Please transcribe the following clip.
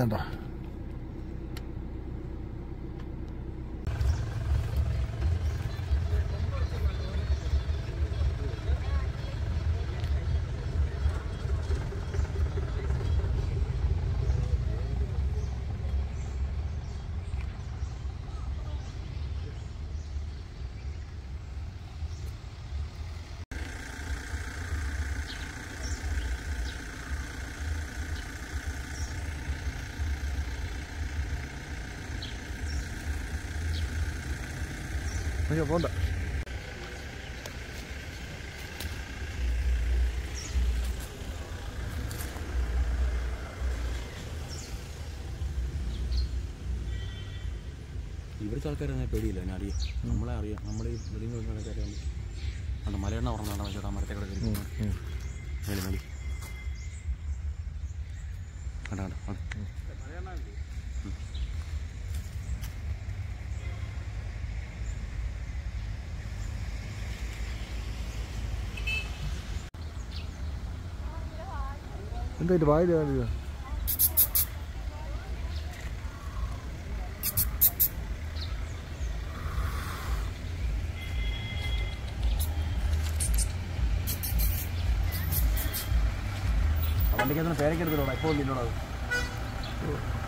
വേണ്ട അയ്യോ പോണ്ട ഇവിടുത്തെ ആൾക്കാരെ പേടിയില്ല എന്നെ അറിയാം നമ്മളെ അറിയാം നമ്മൾ ഈ വെളിയിൽ നിന്ന് ആൾക്കാരെ അല്ല മലയെണ്ണ പറഞ്ഞാണ് ചേട്ടാ മരത്തെ കിടക്കുന്നു മേലി മേലി കണ്ട കണ്ട അവിടെ. എന്തായിട്ട് വായിൽ കാണില്ല ആ വണ്ടിക്കകത്ത് പേരക്കെടുത്തില്ലോടാ ഇപ്പോൾ ഇല്ലോടാ അത്